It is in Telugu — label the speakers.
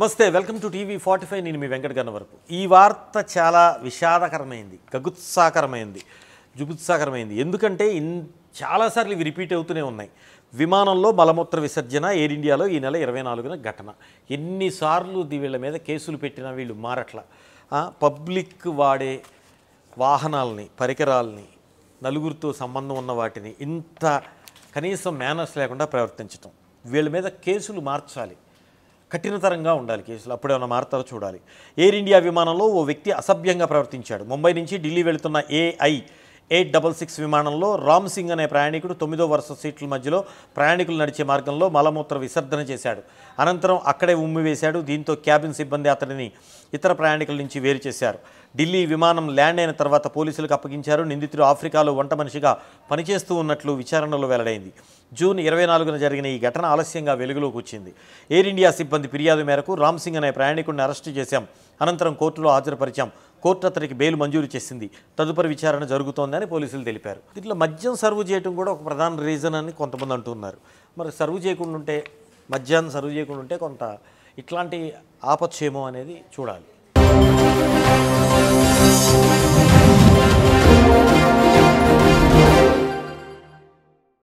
Speaker 1: నమస్తే welcome to TV forty five నేను మీ వెంకట గన్నవరపు ఈ వార్త చాలా విషాదకరమైంది గగుత్సాకరమైంది జుగుత్సాకరమైంది ఎందుకంటే ఇన్ చాలాసార్లు ఇవి రిపీట్ అవుతూనే ఉన్నాయి విమానంలో మలమూత్ర విసర్జన ఎయిర్ ఇండియాలో ఈ నెల ఇరవై నాలుగున ఘటన ఎన్నిసార్లు ది వీళ్ళ మీద కేసులు పెట్టినా వీళ్ళు మారట్ల ఆ, పబ్లిక్ వాడే వాహనాలని పరికరాలని నలుగురితో సంబంధం ఉన్న వాటిని ఇంత కనీసం మేనర్స్ లేకుండా ప్రవర్తించటం వీళ్ళ మీద కేసులు మార్చాలి కఠినతరంగా ఉండాలి కేసులు అప్పుడు ఏమైనా మారుతారో చూడాలి ఎయిర్ ఇండియా విమానంలో ఓ వ్యక్తి అసభ్యంగా ప్రవర్తించాడు ముంబై నుంచి ఢిల్లీ వెళుతున్న ఏఐ ఎయిట్ డబల్ సిక్స్ విమానంలో రామ్ సింగ్ అనే ప్రయాణికుడు తొమ్మిదో వరుస సీట్ల మధ్యలో ప్రయాణికులు నడిచే మార్గంలో మలమూత్ర విసర్జన చేశాడు అనంతరం అక్కడే ఉమ్మి వేశాడు దీంతో క్యాబిన్ సిబ్బంది అతడిని ఇతర ప్రయాణికుల నుంచి వేరు చేశారు ఢిల్లీ విమానం ల్యాండ్ అయిన తర్వాత పోలీసులకు అప్పగించారు నిందితుడు ఆఫ్రికాలో వంట మనిషిగా పనిచేస్తూ ఉన్నట్లు విచారణలో వెల్లడైంది జూన్ ఇరవై నాలుగున జరిగిన ఈ ఘటన ఆలస్యంగా వెలుగులోకి వచ్చింది ఎయిర్ ఇండియా సిబ్బంది ఫిర్యాదు మేరకు రామ్ సింగ్ అనే ప్రయాణికుడిని అరెస్టు చేశాం అనంతరం కోర్టులో హాజరుపరిచాం కోర్టు అతనికి బెయిల్ మంజూరు చేసింది తదుపరి విచారణ జరుగుతోందని పోలీసులు తెలిపారు దీంట్లో మద్యం సర్వ్ చేయడం కూడా ఒక ప్రధాన రీజన్ అని కొంతమంది అంటున్నారు మరి సర్వ్ చేయకుండా ఉంటే మద్యాన్ని సర్వ్ చేయకుండా ఉంటే కొంత ఇట్లాంటి ఆపచ్చేమో అనేది చూడాలి